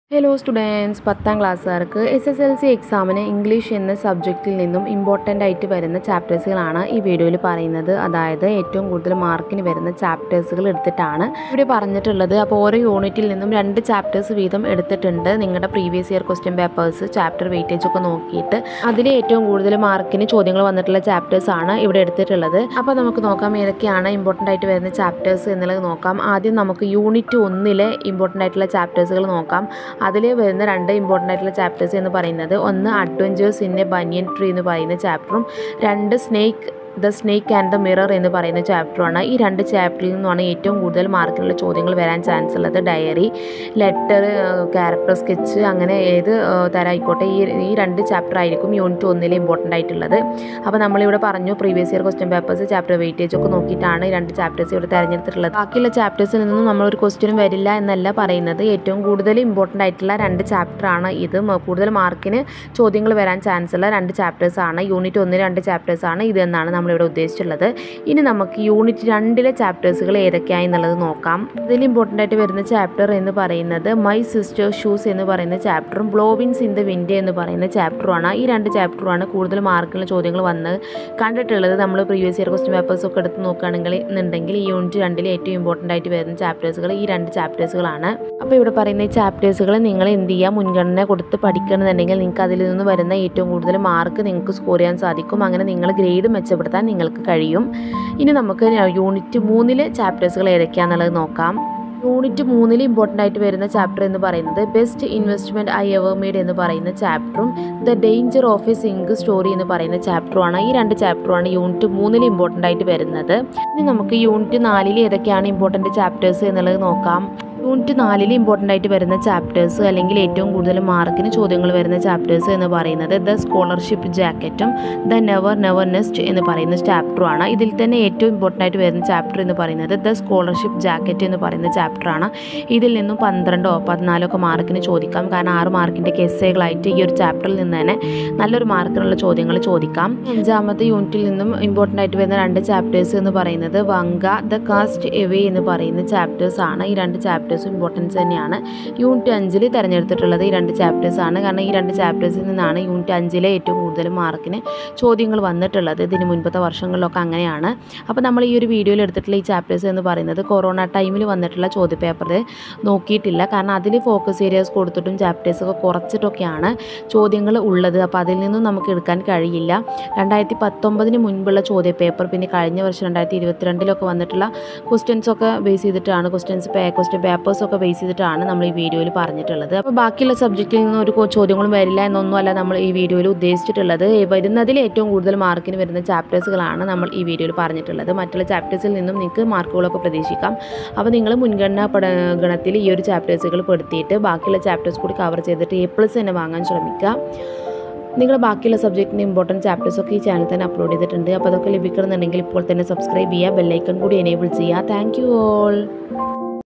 hello students പത്താം ക്ലാസ്സുകാർക്ക് S S L C എക്സാമിന് ഇംഗ്ലീഷ് എന്ന സബ്ജക്റ്റിൽ നിന്നും ഇമ്പോർട്ടൻ്റ് ആയിട്ട് വരുന്ന ചാപ്റ്റേഴ്സുകളാണ് ഈ വീഡിയോയിൽ പറയുന്നത് അതായത് ഏറ്റവും കൂടുതൽ മാർക്കിന് വരുന്ന ചാപ്റ്റേഴ്സുകൾ എടുത്തിട്ടാണ് ഇവിടെ പറഞ്ഞിട്ടുള്ളത് അപ്പോൾ ഓരോ യൂണിറ്റിൽ നിന്നും രണ്ട് ചാപ്റ്റേഴ്സ് വീതം എടുത്തിട്ടുണ്ട് നിങ്ങളുടെ previous year question papers chapter weightage ഒക്കെ നോക്കിയിട്ട് അതിൽ ഏറ്റവും കൂടുതൽ മാർക്കിന് ചോദ്യങ്ങൾ വന്നിട്ടുള്ള ചാപ്റ്റേഴ്സ് ആണ് ഇവിടെ എടുത്തിട്ടുള്ളത് അപ്പോൾ നമുക്ക് നോക്കാം ഏതൊക്കെയാണ് ഇമ്പോർട്ടൻ്റ് ആയിട്ട് വരുന്ന ചാപ്റ്റേഴ്സ് എന്നുള്ളത് നോക്കാം ആദ്യം നമുക്ക് യൂണിറ്റ് ഒന്നിലെ ഇമ്പോർട്ടൻ്റ് ആയിട്ടുള്ള ചാപ്റ്റേഴ്സുകൾ നോക്കാം അതിൽ വരുന്ന രണ്ട് ഇമ്പോർട്ടൻ്റ് ആയിട്ടുള്ള ചാപ്റ്റേഴ്സ് എന്ന് പറയുന്നത് ഒന്ന് adventures in a banyan tree എന്ന് പറയുന്ന ചാപ്റ്ററും രണ്ട് snake the snake and the mirror എന്ന് പറയുന്ന ചാപ്റ്ററാണ് ഈ രണ്ട് ചാപ്റ്ററിൽ നിന്നുമാണ് ഏറ്റവും കൂടുതൽ മാർക്കിനുള്ള ചോദ്യങ്ങൾ വരാൻ ചാൻസ് ഉള്ളത് ഡയറി ലെറ്റർ ക്യാരക്ടർ സ്കെച്ച് അങ്ങനെ ഏത് തരം ആയിക്കോട്ടെ ഈ ഈ രണ്ട് ചാപ്റ്റർ ആയിരിക്കും യൂണിറ്റ് ഒന്നിൽ ഇമ്പോർട്ടൻ്റ് ആയിട്ടുള്ളത് അപ്പോൾ നമ്മളിവിടെ പറഞ്ഞു previous year question papers chapter weightage ഒക്കെ നോക്കിയിട്ടാണ് ഈ രണ്ട് ചാപ്റ്റേഴ്സ് ഇവിടെ തിരഞ്ഞെടുത്തിട്ടുള്ളത് ബാക്കിയുള്ള ചാപ്റ്റേഴ്സിൽ നിന്നും നമ്മളൊരു ക്വസ്റ്റ്യനും വരില്ല എന്നല്ല പറയുന്നത് ഏറ്റവും കൂടുതൽ ഇമ്പോർട്ടൻ്റ് ആയിട്ടുള്ള രണ്ട് ചാപ്റ്ററാണ് ഇത് മ- കൂടുതൽ മാർക്കിന് ചോദ്യങ്ങൾ വരാൻ ചാൻസ് ഉള്ള രണ്ട് ചാപ്റ്റേഴ്സ് ആണ് യൂണിറ്റ് ഒന്നിൽ രണ്ട് ചാപ്റ്റേഴ്സ് ആണ് ഇതെന്നാണ് നമ്മളിവിടെ ഉദ്ദേശിച്ചുള്ളത് ഇനി നമുക്ക് യൂണിറ്റ് രണ്ടിലെ ചാപ്റ്റേഴ്സുകൾ ഏതൊക്കെയായി എന്നുള്ളത് നോക്കാം ഇതിൽ ഇമ്പോർട്ടൻ്റ് ആയിട്ട് വരുന്ന ചാപ്റ്റർ എന്ന് പറയുന്നത് മൈ സിസ്റ്റർ ഷൂസ് എന്ന് പറയുന്ന ചാപ്റ്ററും ബ്ലോവിൻസ് ഇൻ ദ വിൻഡ് എന്ന് പറയുന്ന ചാപ്റ്ററുമാണ് ഈ രണ്ട് ചാപ്റ്ററുമാണ് കൂടുതൽ മാർക്കുള്ള ചോദ്യങ്ങൾ വന്ന് കണ്ടിട്ടുള്ളത് നമ്മൾ പ്രീവിയസ് ഇയർ ക്വസ്റ്റ്യൻ പേപ്പേഴ്സ് ഒക്കെ എടുത്ത് നോക്കുകയാണെങ്കിൽ എന്നുണ്ടെങ്കിൽ ഈ യൂണിറ്റ് രണ്ടിൽ ഏറ്റവും ഇമ്പോർട്ടൻ്റ് ആയിട്ട് വരുന്ന ചാപ്റ്റേഴ്സുകൾ ഈ രണ്ട് ചാപ്റ്റേഴ്സുകളാണ് അപ്പോൾ ഇവിടെ പറയുന്ന ഈ ചാപ്റ്റേഴ്സുകൾ നിങ്ങൾ എന്ത് ചെയ്യുക മുൻഗണന കൊടുത്ത് പഠിക്കണമെന്നുണ്ടെങ്കിൽ നിങ്ങൾക്ക് അതിൽ നിന്ന് വരുന്ന ഏറ്റവും കൂടുതൽ മാർക്ക് നിങ്ങൾക്ക് സ്കോർ ചെയ്യാൻ സാധിക്കും അങ്ങനെ നിങ്ങൾ ഗ്രേഡ് മെച്ചപ്പെടുത്താൻ നിങ്ങൾക്ക് കഴിയും ഇനി നമുക്ക് യൂണിറ്റ് മൂന്നിലെ ചാപ്റ്റേഴ്സുകൾ ഏതൊക്കെയാണെന്നുള്ളത് നോക്കാം യൂണിറ്റ് മൂന്നിൽ ഇമ്പോർട്ടൻ്റ് ആയിട്ട് വരുന്ന ചാപ്റ്റർ എന്ന് പറയുന്നത് best investment I ever made എന്ന് പറയുന്ന ചാപ്റ്ററും the danger of a single story എന്ന് പറയുന്ന ചാപ്റ്ററുമാണ് ഈ രണ്ട് ചാപ്റ്ററുമാണ് യൂണിറ്റ് മൂന്നിൽ ഇമ്പോർട്ടൻ്റ് ആയിട്ട് വരുന്നത് ഇനി നമുക്ക് യൂണിറ്റ് നാലിൽ ഏതൊക്കെയാണ് ഇമ്പോർട്ടൻ്റ് ചാപ്റ്റേഴ്സ് എന്നുള്ളത് നോക്കാം യൂണിറ്റ് നാലിൽ ഇമ്പോർട്ടൻ്റ് ആയിട്ട് വരുന്ന ചാപ്റ്റേഴ്സ് അല്ലെങ്കിൽ ഏറ്റവും കൂടുതൽ മാർക്കിന് ചോദ്യങ്ങൾ വരുന്ന ചാപ്റ്റേഴ്സ് എന്ന് പറയുന്നത് ദ സ്കോളർഷിപ്പ് ജാക്കറ്റും ദ നെവർ നെവർ നെസ്റ്റ് എന്ന് പറയുന്ന ചാപ്റ്ററുമാണ് ഇതിൽ തന്നെ ഏറ്റവും ഇമ്പോർട്ടൻ്റ് ആയിട്ട് വരുന്ന ചാപ്റ്റർ എന്ന് പറയുന്നത് ദ സ്കോളർഷിപ്പ് ജാക്കറ്റ് എന്ന് പറയുന്ന ചാപ്റ്ററാണ് ഇതിൽ നിന്നും പന്ത്രണ്ടോ പതിനാലോ ഒക്കെ മാർക്കിന് ചോദിക്കാം കാരണം ആറ് മാർക്കിൻ്റെ കെസ്സേകളായിട്ട് ഈ ഒരു ചാപ്റ്ററിൽ നിന്ന് തന്നെ നല്ലൊരു മാർക്കിനുള്ള ചോദ്യങ്ങൾ ചോദിക്കാം അഞ്ചാമത്തെ യൂണിറ്റിൽ നിന്നും ഇമ്പോർട്ടൻ്റ് ആയിട്ട് വരുന്ന രണ്ട് ചാപ്റ്റേഴ്സ് എന്ന് പറയുന്നത് വങ്ക ദ കാസ്റ്റ് എവേ എന്ന് പറയുന്ന ചാപ്റ്റേഴ്സ് ആണ് ഈ രണ്ട് ചാപ്റ്റേഴ്സും ഇമ്പോർട്ടൻസ് തന്നെയാണ് യൂണിറ്റ് അഞ്ചിൽ തിരഞ്ഞെടുത്തിട്ടുള്ളത് ഈ രണ്ട് ചാപ്റ്റേഴ്സ് ആണ് കാരണം ഈ രണ്ട് ചാപ്റ്റേഴ്സിൽ നിന്നാണ് യൂണിറ്റ് അഞ്ചിലെ ഏറ്റവും കൂടുതൽ മാർക്കിന് ചോദ്യങ്ങൾ വന്നിട്ടുള്ളത് ഇതിന് മുൻപത്തെ വർഷങ്ങളിലൊക്കെ അങ്ങനെയാണ് അപ്പോൾ നമ്മൾ ഈ ഒരു വീഡിയോയിൽ എടുത്തിട്ടുള്ള ഈ ചാപ്റ്റേഴ്സ് എന്ന് പറയുന്നത് കൊറോണ ടൈമിൽ വന്നിട്ടുള്ള ചോദ്യപേപ്പർ നോക്കിയിട്ടില്ല കാരണം അതിൽ ഫോക്കസ് ഏരിയാസ് കൊടുത്തിട്ടും ചാപ്റ്റേഴ്സ് ഒക്കെ കുറച്ചിട്ടൊക്കെയാണ് ചോദ്യങ്ങൾ ഉള്ളത് അപ്പോൾ അതിൽ നിന്നും നമുക്ക് എടുക്കാൻ കഴിയില്ല രണ്ടായിരത്തി പത്തൊമ്പതിന് മുൻപുള്ള ചോദ്യപേപ്പർ പിന്നെ കഴിഞ്ഞ വർഷം രണ്ടായിരത്തി ഇരുപത്തിരണ്ടിലൊക്കെ വന്നിട്ടുള്ള ക്വസ്റ്റ്യൻസ് ഒക്കെ ബേസ് ചെയ്തിട്ടാണ് ക്വസ്റ്റ്യൻസ് പേ ക്വസ്റ്റ്യൻ പേപ്പേഴ്സ് ഒക്കെ ബേസ് ചെയ്തിട്ടാണ് നമ്മൾ ഈ വീഡിയോയിൽ പറഞ്ഞിട്ടുള്ളത് അപ്പോൾ ബാക്കിയുള്ള സബ്ജക്റ്റിൽ നിന്ന് ഒരു കോ- ചോദ്യങ്ങളും വരില്ല എന്നൊന്നുമല്ല നമ്മൾ ഈ വീഡിയോയിൽ ഉദ്ദേശിച്ചിട്ടുള്ളത് ഈ വരുന്നതിൽ ഏറ്റവും കൂടുതൽ മാർക്കിന് വരുന്ന ചാപ്റ്റേഴ്സുകളാണ് നമ്മൾ ഈ വീഡിയോയിൽ പറഞ്ഞിട്ടുള്ളത് മറ്റുള്ള ചാപ്റ്റേഴ്സിൽ നിന്നും നിങ്ങൾക്ക് മാർക്കുകളൊക്കെ പ്രതീക്ഷിക്കാം അപ്പോൾ നിങ്ങൾ മുൻഗണനാ പഠ ഗണത്തിൽ ഈ ഒരു ചാപ്റ്റേഴ്സുകൾ പെടുത്തിയിട്ട് ബാക്കിയുള്ള ചാപ്റ്റേഴ്സ് കൂടി കവർ ചെയ്തിട്ട് എ പ്ലസ് തന്നെ വാങ്ങാൻ ശ്രമിക്കുക നിങ്ങൾ ബാക്കിയുള്ള സബ്ജക്റ്റിൻ്റെ ഇമ്പോർട്ടൻറ്റ് ചാപ്റ്റേഴ്സൊക്കെ ഈ ചാനൽ തന്നെ അപ്ലോഡ് ചെയ്തിട്ടുണ്ട് അപ്പോൾ അതൊക്കെ ലഭിക്കണമെന്നുണ്ടെങ്കിൽ ഇപ്പോൾ തന്നെ സബ്സ്ക്രൈബ് ചെയ്യുക ബെല്ലൈക്കൺ കൂടി എനേബിൾ ചെയ്യുക താങ്ക് യു ഓൾ